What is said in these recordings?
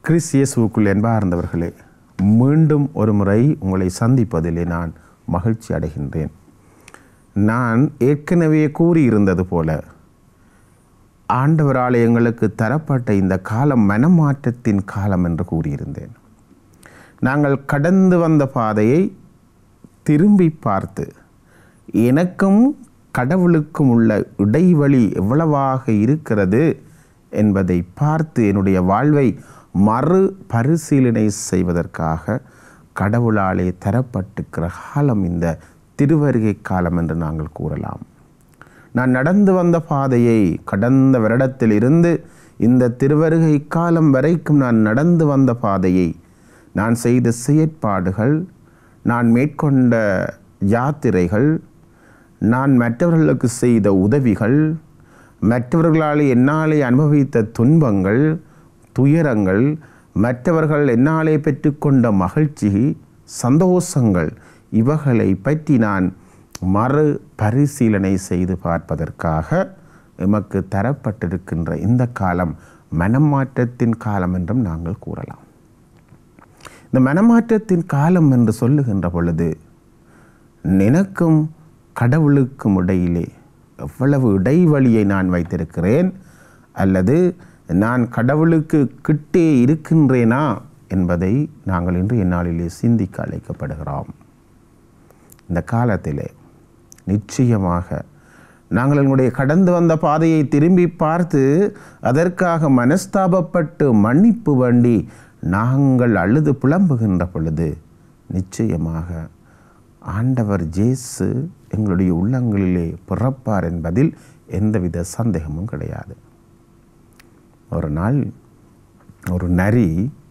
Chris இயேசுவுக்குள் என்பார்ந்தவர்களே மீண்டும் ஒரு முறை உங்களை சந்திப்பதிலே நான் மகிழ்ச்சி அடைகின்றேன் நான் ஏற்கனவே கூறியிருந்தது போல ஆண்டவரால் எங்களுக்கு தரப்பட்ட இந்த காலம் மனமாற்றத்தின் காலம் என்று கூறியிருந்தேன் நாங்கள் கடந்து வந்த பாதையை திரும்பி பார்த்து எனக்கும் கடவுளுக்கும் உள்ள இடைவெளி எவ்வளவாக இருக்கிறது என்பதை பார்த்து என்னுடைய வாழ்வை மறு பரிசீலனை செய்வதற்காக கடவுளாலே தரப்பட்டிருக்கிற காலம் இந்த திருவருகை காலம் என்று நாங்கள் கூறலாம் நான் நடந்து வந்த பாதையை கடந்த வருடத்தில் இருந்து இந்த திருவருகை காலம் வரைக்கும் நான் நடந்து வந்த பாதையை நான் செய்த செயற்பாடுகள் நான் மேற்கொண்ட யாத்திரைகள் நான் மற்றவர்களுக்கு செய்த உதவிகள் மற்றவர்களால் என்னாலே அனுபவித்த துன்பங்கள் துயரங்கள் மற்றவர்கள் என்னாலே பெற்றுக்கொண்ட மகிழ்ச்சி சந்தோஷங்கள் இவைகளை பற்றி நான் மறு பரிசீலனை செய்து பார்ப்பதற்காக எமக்கு தரப்பட்டிருக்கின்ற இந்த காலம் மனமாற்றத்தின் காலம் என்றும் நாங்கள் கூறலாம் இந்த மனமாற்றத்தின் காலம் என்று சொல்லுகின்ற பொழுது எனக்கும் கடவுளுக்கும் இடையிலே எவ்வளவு இடைவெளியை நான் வைத்திருக்கிறேன் அல்லது நான் கடவுளுக்கு கிட்டே இருக்கின்றேனா என்பதை நாங்கள் இன்று இந்நாளிலே சிந்திக்க அழைக்கப்படுகிறோம் இந்த காலத்திலே நிச்சயமாக நாங்கள் எங்களுடைய கடந்து வந்த பாதையை திரும்பி பார்த்து அதற்காக மனஸ்தாபப்பட்டு மன்னிப்பு வேண்டி நாங்கள் அழுது புலம்புகின்ற பொழுது நிச்சயமாக ஆண்டவர் ஜேசு எங்களுடைய உள்ளங்களிலே பிறப்பார் என்பதில் எந்தவித சந்தேகமும் கிடையாது ஒரு நாள் ஒரு நரி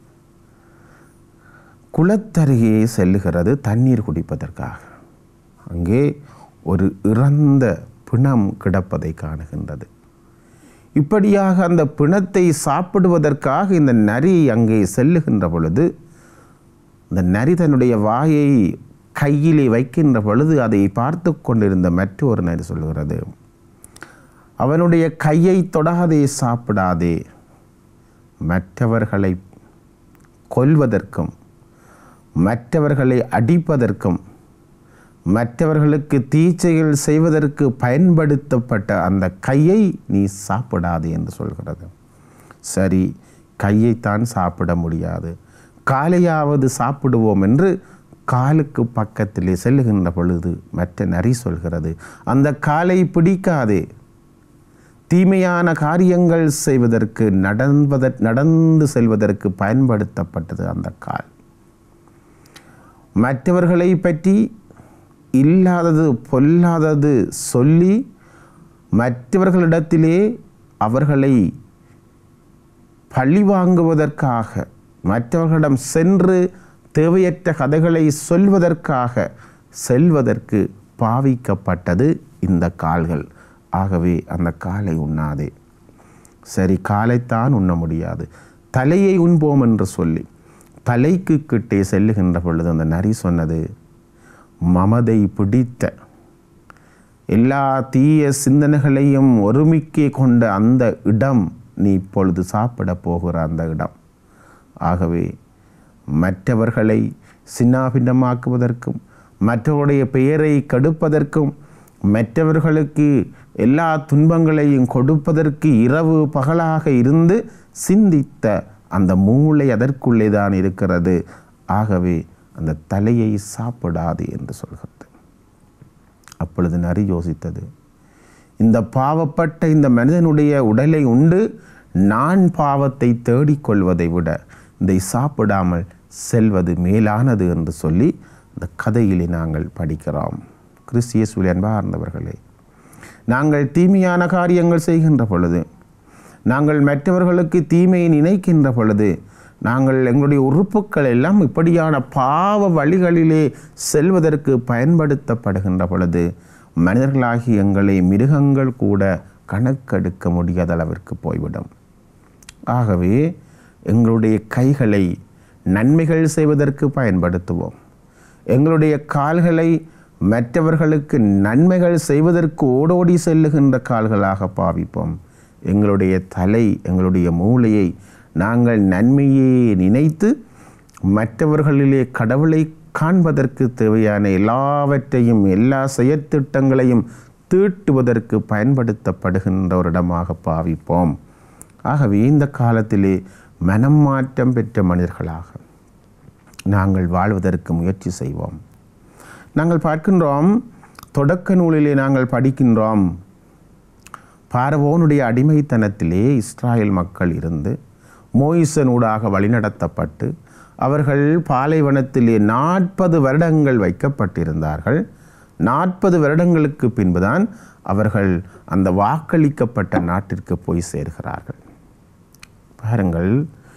குளத்தருகே செல்லுகிறது தண்ணீர் குடிப்பதற்காக அங்கே ஒரு இறந்த பிணம் கிடப்பதை காணுகின்றது இப்படியாக அந்த பிணத்தை சாப்பிடுவதற்காக இந்த நரி அங்கே செல்லுகின்ற பொழுது இந்த நரி தன்னுடைய வாயை கையிலே வைக்கின்ற பொழுது அதை பார்த்து கொண்டிருந்த மற்றொரு நரி சொல்கிறது அவனுடைய கையை தொடாதே சாப்பிடாதே மற்றவர்களை கொல்வதற்கும் மற்றவர்களை அடிப்பதற்கும் மற்றவர்களுக்கு தீச்சைகள் செய்வதற்கு பயன்படுத்தப்பட்ட அந்த கையை நீ சாப்பிடாது என்று சொல்கிறது சரி கையைத்தான் சாப்பிட முடியாது காலையாவது சாப்பிடுவோம் என்று காலுக்கு பக்கத்திலே செல்லுகின்ற பொழுது மற்ற நரி சொல்கிறது அந்த காலை பிடிக்காதே தீமையான காரியங்கள் செய்வதற்கு நடன்பத நடந்து செல்வதற்கு பயன்படுத்தப்பட்டது அந்த கால் மற்றவர்களை பற்றி இல்லாதது பொல்லாதது சொல்லி மற்றவர்களிடத்திலே அவர்களை பழி வாங்குவதற்காக மற்றவர்களிடம் சென்று தேவையற்ற கதைகளை சொல்வதற்காக செல்வதற்கு பாவிக்கப்பட்டது இந்த கால்கள் ஆகவே அந்த காலை உண்ணாதே சரி காலைத்தான் உண்ண முடியாது தலையை உண்போம் என்று சொல்லி தலைக்கு கிட்டே செல்லுகின்ற பொழுது அந்த நரி சொன்னது மமதை பிடித்த எல்லா தீய சிந்தனைகளையும் ஒருமிக்கே கொண்ட அந்த இடம் நீ இப்பொழுது சாப்பிட போகிற அந்த இடம் ஆகவே மற்றவர்களை சின்னாபின்னமாக்குவதற்கும் மற்றவருடைய பெயரை கெடுப்பதற்கும் மற்றவர்களுக்கு எல்லா துன்பங்களையும் கொடுப்பதற்கு இரவு பகலாக இருந்து சிந்தித்த அந்த மூளை அதற்குள்ளே தான் இருக்கிறது ஆகவே அந்த தலையை சாப்பிடாது என்று சொல்கிறது அப்பொழுது நரி யோசித்தது இந்த பாவப்பட்ட இந்த மனிதனுடைய உடலை உண்டு நான் பாவத்தை தேடிக்கொள்வதை விட இதை சாப்பிடாமல் செல்வது மேலானது என்று சொல்லி இந்த கதையிலே நாங்கள் படிக்கிறோம் கிறிஸ்தியசுவில் அன்பார்ந்தவர்களே நாங்கள் தீமையான காரியங்கள் செய்கின்ற பொழுது நாங்கள் மற்றவர்களுக்கு தீமையை நினைக்கின்ற பொழுது நாங்கள் எங்களுடைய உறுப்புகள் எல்லாம் இப்படியான பாவ வழிகளிலே செல்வதற்கு பயன்படுத்தப்படுகின்ற பொழுது மனிதர்களாகி எங்களை மிருகங்கள் கூட கணக்கெடுக்க முடியாத அளவிற்கு போய்விடும் ஆகவே எங்களுடைய கைகளை நன்மைகள் செய்வதற்கு பயன்படுத்துவோம் எங்களுடைய கால்களை மற்றவர்களுக்கு நன்மைகள் செய்வதற்கு ஓடோடி செல்லுகின்ற கால்களாக பாவிப்போம் எங்களுடைய தலை எங்களுடைய மூளையை நாங்கள் நன்மையே நினைத்து மற்றவர்களிலே கடவுளை காண்பதற்கு தேவையான எல்லாவற்றையும் எல்லா செயற்திட்டங்களையும் தீட்டுவதற்கு பயன்படுத்தப்படுகின்ற ஒரு இடமாக பாவிப்போம் ஆகவே இந்த காலத்திலே மனம் மாற்றம் பெற்ற மனிதர்களாக நாங்கள் வாழ்வதற்கு முயற்சி செய்வோம் நாங்கள் பார்க்கின்றோம் தொடக்க நூலிலே நாங்கள் படிக்கின்றோம் பார்வோனுடைய அடிமைத்தனத்திலே இஸ்ராயல் மக்கள் இருந்து மோயிசனூடாக வழிநடத்தப்பட்டு அவர்கள் பாலைவனத்திலே நாற்பது வருடங்கள் வைக்கப்பட்டிருந்தார்கள் நாற்பது வருடங்களுக்கு பின்புதான் அவர்கள் அந்த வாக்களிக்கப்பட்ட நாட்டிற்கு போய் சேர்கிறார்கள் பாருங்கள்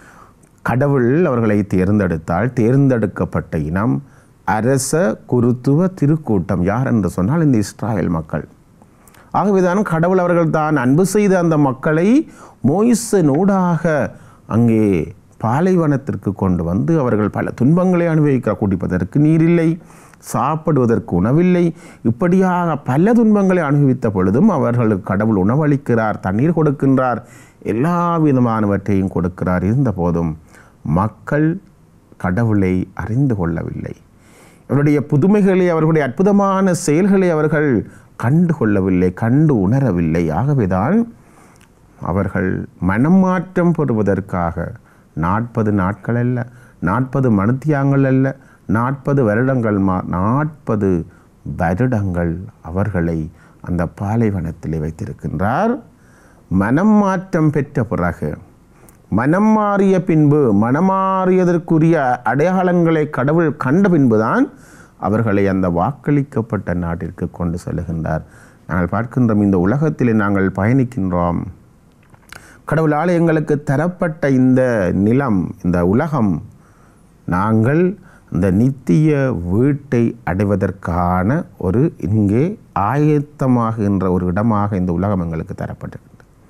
கடவுள் அவர்களை தேர்ந்தெடுத்தால் தேர்ந்தெடுக்கப்பட்ட இனம் அரச குருத்துவ திருக்கூட்டம் யார் என்று சொன்னால் இந்த இஸ்ராயல் மக்கள் ஆகவேதான் கடவுள் அவர்கள் தான் அன்பு செய்த அந்த மக்களை மோயிசனூடாக அங்கே பாலைவனத்திற்கு கொண்டு வந்து அவர்கள் பல துன்பங்களை அனுபவிக்கிறார் குடிப்பதற்கு நீரில்லை சாப்பிடுவதற்கு உணவில்லை இப்படியாக பல துன்பங்களை அனுபவித்த பொழுதும் அவர்களுக்கு கடவுள் உணவளிக்கிறார் தண்ணீர் கொடுக்கின்றார் எல்லா விதமானவற்றையும் கொடுக்கிறார் இருந்த போதும் மக்கள் கடவுளை அறிந்து கொள்ளவில்லை அவருடைய புதுமைகளை அவர்களுடைய அற்புதமான செயல்களை அவர்கள் கண்டு கொள்ளவில்லை கண்டு உணரவில்லை ஆகவேதான் அவர்கள் மனம் மாற்றம் பெறுவதற்காக நாற்பது நாட்கள் அல்ல நாற்பது மணித்தியாங்கள் அல்ல நாற்பது வருடங்கள் மா நாற்பது வருடங்கள் அவர்களை அந்த பாலைவனத்திலே வைத்திருக்கின்றார் மனம் மாற்றம் பெற்ற பிறகு மனம் மாறிய பின்பு மனமாறியதற்குரிய அடையாளங்களை கடவுள் கண்ட பின்புதான் அவர்களை அந்த வாக்களிக்கப்பட்ட நாட்டிற்கு கொண்டு செல்லுகின்றார் நாங்கள் பார்க்கின்றோம் இந்த உலகத்திலே நாங்கள் பயணிக்கின்றோம் கடவுளால் எங்களுக்கு தரப்பட்ட இந்த நிலம் இந்த உலகம் நாங்கள் இந்த நித்திய வீட்டை அடைவதற்கான ஒரு இங்கே ஆயத்தமாகின்ற ஒரு இடமாக இந்த உலகம் எங்களுக்கு தரப்பட்டிருக்கின்றது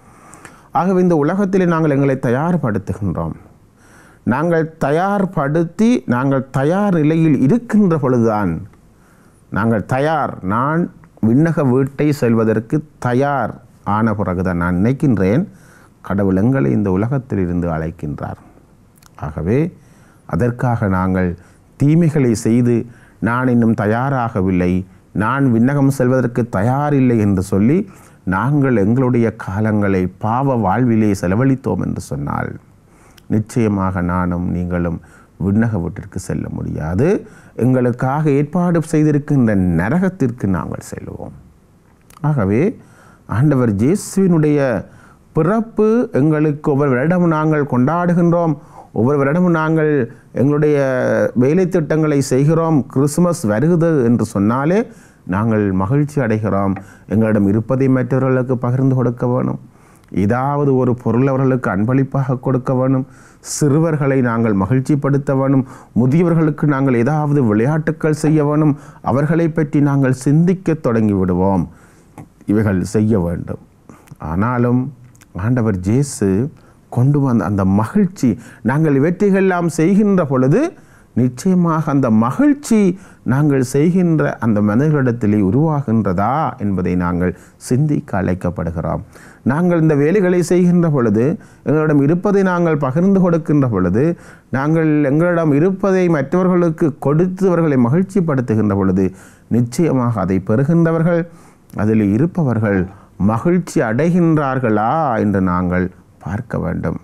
ஆகவே இந்த உலகத்திலே நாங்கள் எங்களை தயார்படுத்துகின்றோம் நாங்கள் தயார்படுத்தி நாங்கள் தயார் நிலையில் இருக்கின்ற பொழுதுதான் நாங்கள் தயார் நான் விண்ணக வீட்டை செல்வதற்கு தயார் ஆன பிறகுதான் நான் நினைக்கின்றேன் கடவுள் எங்களை இந்த உலகத்தில் இருந்து அழைக்கின்றார் ஆகவே அதற்காக நாங்கள் தீமைகளை செய்து நான் இன்னும் தயாராகவில்லை நான் விண்ணகம் செல்வதற்கு தயாரில்லை என்று சொல்லி நாங்கள் எங்களுடைய காலங்களை பாவ வாழ்விலே செலவழித்தோம் என்று சொன்னால் நிச்சயமாக நானும் நீங்களும் விண்ணக வீட்டிற்கு செல்ல முடியாது எங்களுக்காக ஏற்பாடு செய்திருக்கின்ற நரகத்திற்கு நாங்கள் செல்வோம் ஆகவே ஆண்டவர் ஜேசுவினுடைய பிறப்பு எங்களுக்கு ஒவ்வொரு வருடமும் நாங்கள் கொண்டாடுகின்றோம் ஒவ்வொரு வருடமும் நாங்கள் எங்களுடைய வேலை திட்டங்களை செய்கிறோம் கிறிஸ்துமஸ் வருகுது என்று சொன்னாலே நாங்கள் மகிழ்ச்சி அடைகிறோம் எங்களிடம் இருப்பதை மற்றவர்களுக்கு பகிர்ந்து கொடுக்க வேணும் ஏதாவது ஒரு பொருள் அவர்களுக்கு அன்பளிப்பாக கொடுக்க வேணும் சிறுவர்களை நாங்கள் மகிழ்ச்சிப்படுத்த வேணும் முதியவர்களுக்கு நாங்கள் ஏதாவது விளையாட்டுக்கள் செய்ய வேணும் அவர்களை பற்றி நாங்கள் சிந்திக்க தொடங்கி விடுவோம் இவைகள் செய்ய வேண்டும் ஆனாலும் ஆண்டவர் ஜேசு கொண்டு வந்த அந்த மகிழ்ச்சி நாங்கள் இவற்றையெல்லாம் செய்கின்ற பொழுது நிச்சயமாக அந்த மகிழ்ச்சி நாங்கள் செய்கின்ற அந்த மனிதர்களிடத்திலே உருவாகின்றதா என்பதை நாங்கள் சிந்திக்க அழைக்கப்படுகிறோம் நாங்கள் இந்த வேலைகளை செய்கின்ற பொழுது எங்களிடம் இருப்பதை நாங்கள் பகிர்ந்து கொடுக்கின்ற பொழுது நாங்கள் எங்களிடம் இருப்பதை மற்றவர்களுக்கு கொடுத்து அவர்களை மகிழ்ச்சிப்படுத்துகின்ற பொழுது நிச்சயமாக அதை பெறுகின்றவர்கள் அதில் இருப்பவர்கள் மகிழ்ச்சி அடைகின்றார்களா என்று நாங்கள் பார்க்க வேண்டும்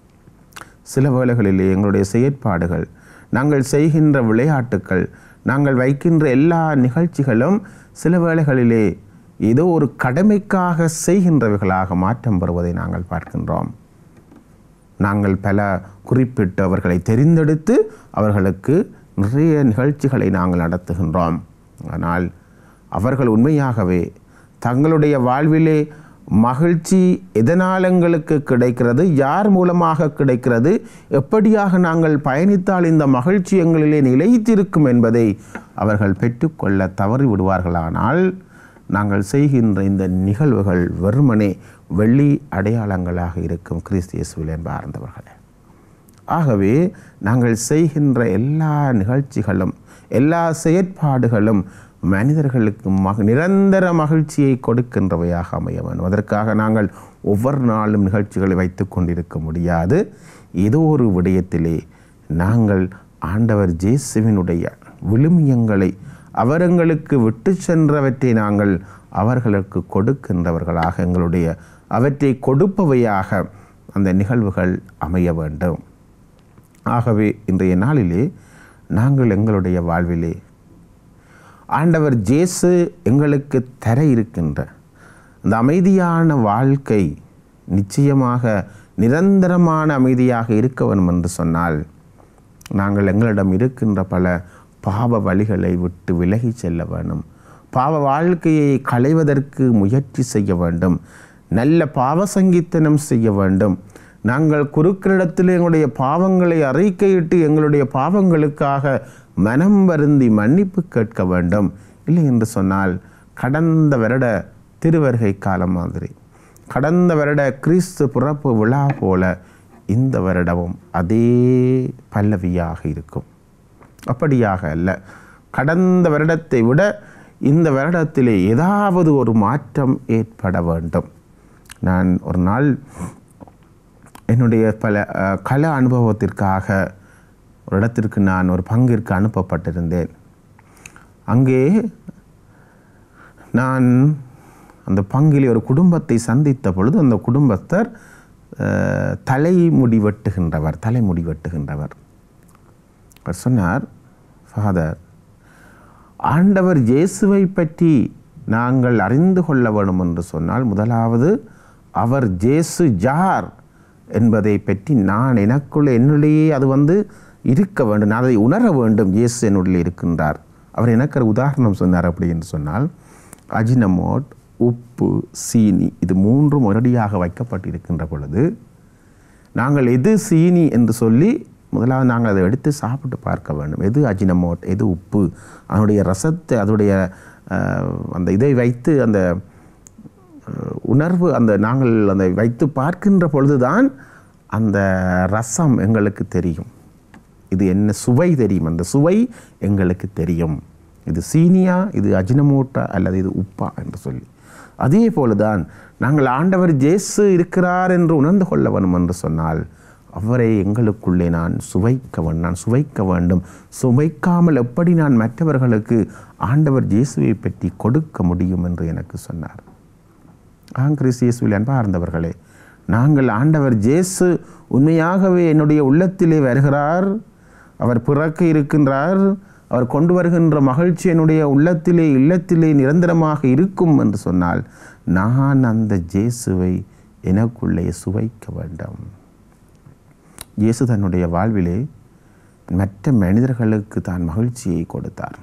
சில வேளைகளிலே எங்களுடைய செயற்பாடுகள் நாங்கள் செய்கின்ற விளையாட்டுக்கள் நாங்கள் வைக்கின்ற எல்லா நிகழ்ச்சிகளும் சில வேளைகளிலே ஏதோ ஒரு கடமைக்காக செய்கின்றவைகளாக மாற்றம் பெறுவதை நாங்கள் பார்க்கின்றோம் நாங்கள் பல குறிப்பிட்டு அவர்களை தெரிந்தெடுத்து அவர்களுக்கு நிறைய நிகழ்ச்சிகளை நாங்கள் நடத்துகின்றோம் ஆனால் அவர்கள் உண்மையாகவே தங்களுடைய வாழ்விலே மகிழ்ச்சி எதனால் எங்களுக்கு கிடைக்கிறது யார் மூலமாக கிடைக்கிறது எப்படியாக நாங்கள் பயணித்தால் இந்த மகிழ்ச்சி எங்களிலே நிலைத்திருக்கும் என்பதை அவர்கள் பெற்றுக்கொள்ள தவறி விடுவார்களானால் நாங்கள் செய்கின்ற இந்த நிகழ்வுகள் வெறுமனே வெள்ளி அடையாளங்களாக இருக்கும் கிறிஸ்து இயேசுவில் என்பார்ந்தவர்களே ஆகவே நாங்கள் செய்கின்ற எல்லா நிகழ்ச்சிகளும் எல்லா செயற்பாடுகளும் மனிதர்களுக்கு மக நிரந்தர மகிழ்ச்சியை கொடுக்கின்றவையாக அமைய வேண்டும் அதற்காக நாங்கள் ஒவ்வொரு நாளும் நிகழ்ச்சிகளை வைத்து கொண்டிருக்க முடியாது ஏதோ ஒரு விடயத்திலே நாங்கள் ஆண்டவர் ஜேசுவினுடைய விழுமியங்களை அவர்களுக்கு விட்டு சென்றவற்றை நாங்கள் அவர்களுக்கு கொடுக்கின்றவர்களாக எங்களுடைய அவற்றை கொடுப்பவையாக அந்த நிகழ்வுகள் அமைய வேண்டும் ஆகவே இன்றைய நாளிலே நாங்கள் எங்களுடைய வாழ்விலே ஆண்டவர் ஜேசு எங்களுக்கு தர இருக்கின்ற அந்த அமைதியான வாழ்க்கை நிச்சயமாக நிரந்தரமான அமைதியாக இருக்க வேண்டும் என்று சொன்னால் நாங்கள் எங்களிடம் இருக்கின்ற பல பாவ வழிகளை விட்டு விலகி செல்ல வேண்டும் பாவ வாழ்க்கையை களைவதற்கு முயற்சி செய்ய வேண்டும் நல்ல பாவ சங்கீத்தனம் செய்ய வேண்டும் நாங்கள் குறுக்களிடத்தில் எங்களுடைய பாவங்களை அறிக்கையிட்டு எங்களுடைய பாவங்களுக்காக மனம் வருந்தி மன்னிப்பு கேட்க வேண்டும் இல்லை என்று சொன்னால் கடந்த வருட திருவருகை காலம் மாதிரி கடந்த வருட கிறிஸ்து பிறப்பு விழா போல இந்த வருடமும் அதே பல்லவியாக இருக்கும் அப்படியாக அல்ல கடந்த வருடத்தை விட இந்த வருடத்திலே ஏதாவது ஒரு மாற்றம் ஏற்பட வேண்டும் நான் ஒரு நாள் என்னுடைய பல அஹ், கல அனுபவத்திற்காக ஒரு இடத்திற்கு நான் ஒரு பங்கிற்கு அனுப்பப்பட்டிருந்தேன் அங்கே நான் அந்த பங்கிலே ஒரு குடும்பத்தை சந்தித்த பொழுது அந்த குடும்பஸ்தர் அஹ், தலைமுடி வெட்டுகின்றவர் தலைமுடி வெட்டுகின்றவர் அவர் சொன்னார் ஃபாதர் ஆண்டவர் இயேசுவை பற்றி நாங்கள் அறிந்து கொள்ள வேண்டும் என்று சொன்னால் முதலாவது அவர் ஜேசு ஜார் என்பதை பற்றி நான் எனக்குள்ள என்னுள்ளேயே அது வந்து இருக்க வேண்டும் நான் அதை உணர வேண்டும் இயேசு என்னுள்ளே இருக்கின்றார் அவர் எனக்கு ஒரு உதாரணம் சொன்னார் அப்படி என்று சொன்னால் அஜினமோட் உப்பு சீனி இது மூன்றும் ஒரடியாக வைக்கப்பட்டிருக்கின்ற பொழுது நாங்கள் எது சீனி என்று சொல்லி முதலாவது நாங்கள் அதை எடுத்து சாப்பிட்டு பார்க்க வேண்டும் எது அஜினமோட் எது உப்பு அதனுடைய ரசத்தை அதனுடைய அஹ், அந்த இதை வைத்து அந்த அஹ், உணர்வு அந்த நாங்கள் அந்த வைத்து பார்க்கின்ற பொழுதுதான் அந்த ரசம் எங்களுக்கு தெரியும் இது என்ன சுவை தெரியும் அந்த சுவை எங்களுக்கு தெரியும் இது சீனியா இது அஜினமோட்டா அல்லது இது உப்பா என்று சொல்லி அதே போலதான் நாங்கள் ஆண்டவர் ஜேசு இருக்கிறார் என்று உணர்ந்து கொள்ள வேண்டும் என்று சொன்னால் அவரை எங்களுக்குள்ளே நான் சுவைக்க வேண்டும் நான் சுவைக்க வேண்டும் சுவைக்காமல் எப்படி நான் மற்றவர்களுக்கு ஆண்டவர் இயேசுவை பற்றி கொடுக்க முடியும் என்று எனக்கு சொன்னார் ஆங்கிரிஸ் இயேசுவில் அன்பார்ந்தவர்களே நாங்கள் ஆண்டவர் ஜேசு உண்மையாகவே என்னுடைய உள்ளத்திலே வருகிறார் அவர் பிறக்க இருக்கின்றார் அவர் கொண்டு வருகின்ற மகிழ்ச்சி என்னுடைய உள்ளத்திலே இல்லத்திலே நிரந்தரமாக இருக்கும் என்று சொன்னால் நான் அந்த ஜேசுவை எனக்குள்ளே சுவைக்க வேண்டும் இயேசு தன்னுடைய வாழ்விலே மற்ற மனிதர்களுக்கு தான் மகிழ்ச்சியை கொடுத்தார்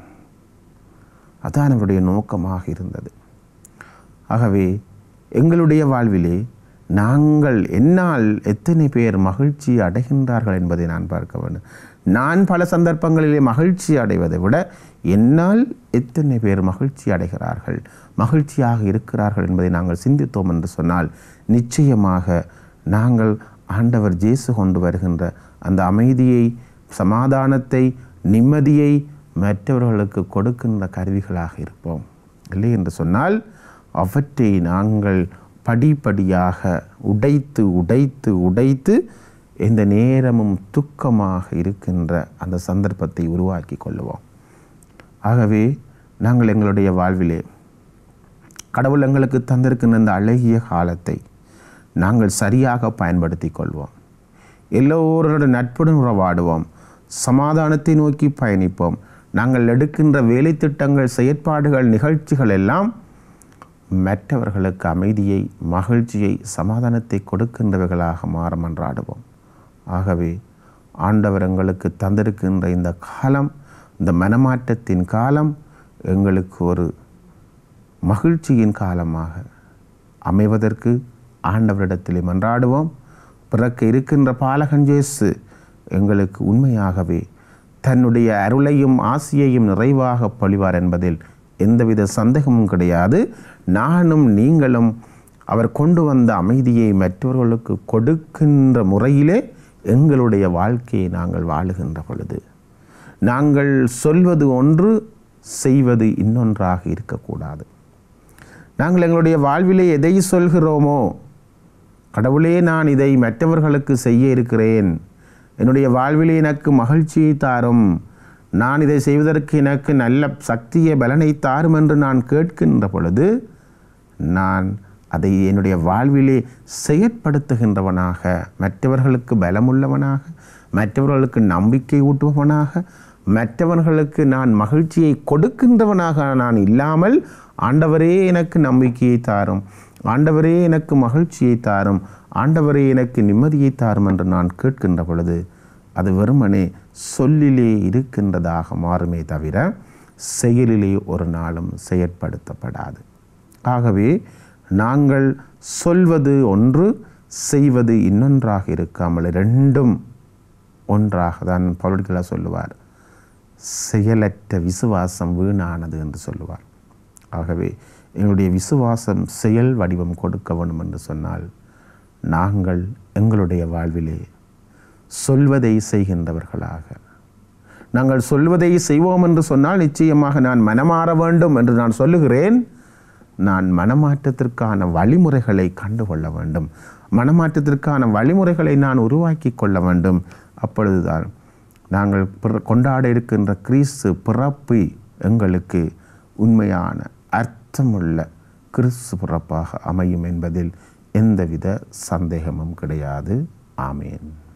அதான் அவருடைய நோக்கமாக இருந்தது ஆகவே எங்களுடைய வாழ்விலே நாங்கள் என்னால் எத்தனை பேர் மகிழ்ச்சி அடைகின்றார்கள் என்பதை நான் பார்க்க வேண்டும் நான் பல சந்தர்ப்பங்களிலே மகிழ்ச்சி அடைவதை விட என்னால் எத்தனை பேர் மகிழ்ச்சி அடைகிறார்கள் மகிழ்ச்சியாக இருக்கிறார்கள் என்பதை நாங்கள் சிந்தித்தோம் என்று சொன்னால் நிச்சயமாக நாங்கள் ஆண்டவர் ஜேசு கொண்டு வருகின்ற அந்த அமைதியை சமாதானத்தை நிம்மதியை மற்றவர்களுக்கு கொடுக்கின்ற கருவிகளாக இருப்போம் இல்லை என்று சொன்னால் அவற்றை நாங்கள் படிப்படியாக உடைத்து உடைத்து உடைத்து எந்த நேரமும் துக்கமாக இருக்கின்ற அந்த சந்தர்ப்பத்தை உருவாக்கி கொள்ளுவோம் ஆகவே நாங்கள் எங்களுடைய வாழ்விலே கடவுள் எங்களுக்கு தந்திருக்கின்ற அந்த அழகிய காலத்தை நாங்கள் சரியாக பயன்படுத்தி கொள்வோம் எல்லோரோட நட்புடன் உறவாடுவோம் சமாதானத்தை நோக்கி பயணிப்போம் நாங்கள் எடுக்கின்ற வேலை திட்டங்கள் செயற்பாடுகள் நிகழ்ச்சிகள் எல்லாம் மற்றவர்களுக்கு அமைதியை மகிழ்ச்சியை சமாதானத்தை கொடுக்கின்றவைகளாக மாற மன்றாடுவோம் ஆகவே ஆண்டவர் எங்களுக்கு தந்திருக்கின்ற இந்த காலம் இந்த மனமாற்றத்தின் காலம் எங்களுக்கு ஒரு மகிழ்ச்சியின் காலமாக அமைவதற்கு ஆண்டவரிடத்திலே மன்றாடுவோம் பிறக்க இருக்கின்ற பாலகன் இயேசு எங்களுக்கு உண்மையாகவே தன்னுடைய அருளையும் ஆசியையும் நிறைவாக பொழிவார் என்பதில் எந்தவித சந்தேகமும் கிடையாது நானும் நீங்களும் அவர் கொண்டு வந்த அமைதியை மற்றவர்களுக்கு கொடுக்கின்ற முறையிலே எங்களுடைய வாழ்க்கையை நாங்கள் வாழுகின்ற பொழுது நாங்கள் சொல்வது ஒன்று செய்வது இன்னொன்றாக இருக்கக்கூடாது நாங்கள் எங்களுடைய வாழ்விலே எதை சொல்கிறோமோ கடவுளே நான் இதை மற்றவர்களுக்கு செய்ய இருக்கிறேன் என்னுடைய வாழ்விலே எனக்கு மகிழ்ச்சியை தாரும் நான் இதை செய்வதற்கு எனக்கு நல்ல சக்தியை பலனை தாரும் என்று நான் கேட்கின்ற பொழுது நான் அதை என்னுடைய வாழ்விலே செயற்படுத்துகின்றவனாக மற்றவர்களுக்கு பலமுள்ளவனாக மற்றவர்களுக்கு நம்பிக்கை ஊட்டுபவனாக மற்றவர்களுக்கு நான் மகிழ்ச்சியை கொடுக்கின்றவனாக நான் இல்லாமல் ஆண்டவரே எனக்கு நம்பிக்கையை தாரும் ஆண்டவரே எனக்கு மகிழ்ச்சியை தாரும் ஆண்டவரே எனக்கு நிம்மதியை தாரும் என்று நான் கேட்கின்ற பொழுது அது வெறுமனே சொல்லிலே இருக்கின்றதாக மாறுமே தவிர செயலிலே ஒரு நாளும் செயற்படுத்தப்படாது ஆகவே நாங்கள் சொல்வது ஒன்று செய்வது இன்னொன்றாக இருக்காமல் ரெண்டும் ஒன்றாக தான் பவுலடிகளா சொல்லுவார் செயலற்ற விசுவாசம் வீணானது என்று சொல்லுவார் ஆகவே எங்களுடைய விசுவாசம் செயல் வடிவம் கொடுக்க வேண்டும் என்று சொன்னால் நாங்கள் எங்களுடைய வாழ்விலே சொல்வதை செய்கின்றவர்களாக நாங்கள் சொல்வதை செய்வோம் என்று சொன்னால் நிச்சயமாக நான் மனமாற வேண்டும் என்று நான் சொல்லுகிறேன் நான் மனமாற்றத்திற்கான வழிமுறைகளை கண்டுகொள்ள வேண்டும் மனமாற்றத்திற்கான வழிமுறைகளை நான் உருவாக்கி கொள்ள வேண்டும் அப்பொழுதுதான் நாங்கள் பிற- கொண்டாட இருக்கின்ற கிறிஸ்து பிறப்பு எங்களுக்கு உண்மையான அர்த்தமுள்ள கிறிஸ்து பிறப்பாக அமையும் என்பதில் எந்தவித சந்தேகமும் கிடையாது ஆமேன்